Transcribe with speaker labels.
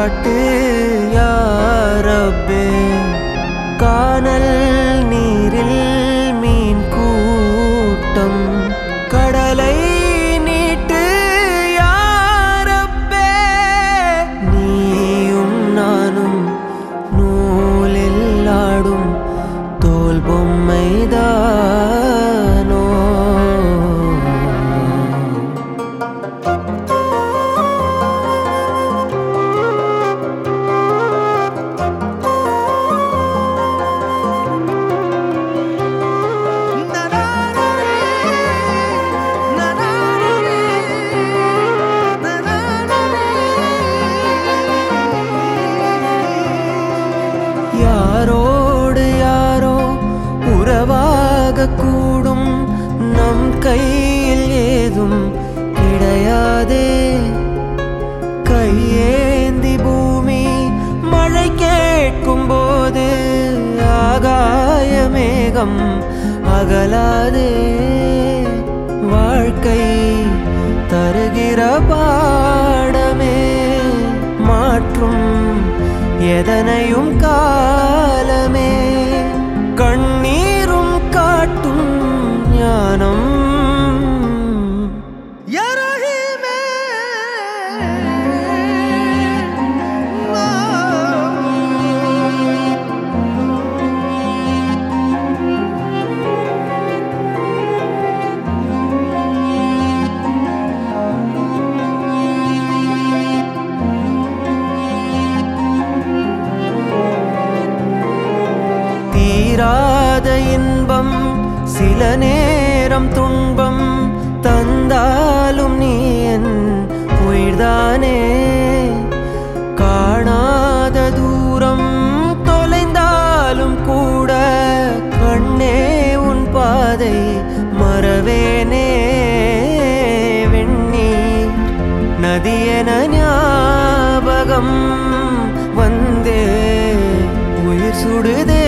Speaker 1: காட்டு யாரப்பே காணல் நீரில் மீன் கூட்டம் கடலை நீட்டு யாரப்பே நீயும் நானும் நூலில் ஆடும் தோல் பொம்மைதானோ யாரோடு யாரோ உறவாக கூடும் நம் கையில் ஏதும் கிடையாதே கையேந்தி பூமி மழை கேட்கும் போது ஆகாய மேகம் அகலாதே வாழ்க்கை தருகிற பாடமே மாற்றும் எதனையும் காலமே கண்ணீரும் காட்டும் ஞானம் யரஹீமே தீராத இன்பம் சில நேரம் துன்பம் தந்தாலும் நீ என் உயிர்தானே காணாத தூரம் தொலைந்தாலும் கூட கண்ணே உன் பாதை மறவேனே வெண்ணீர் நதியென ஞாபகம் வந்தே உயிர் சுடுதே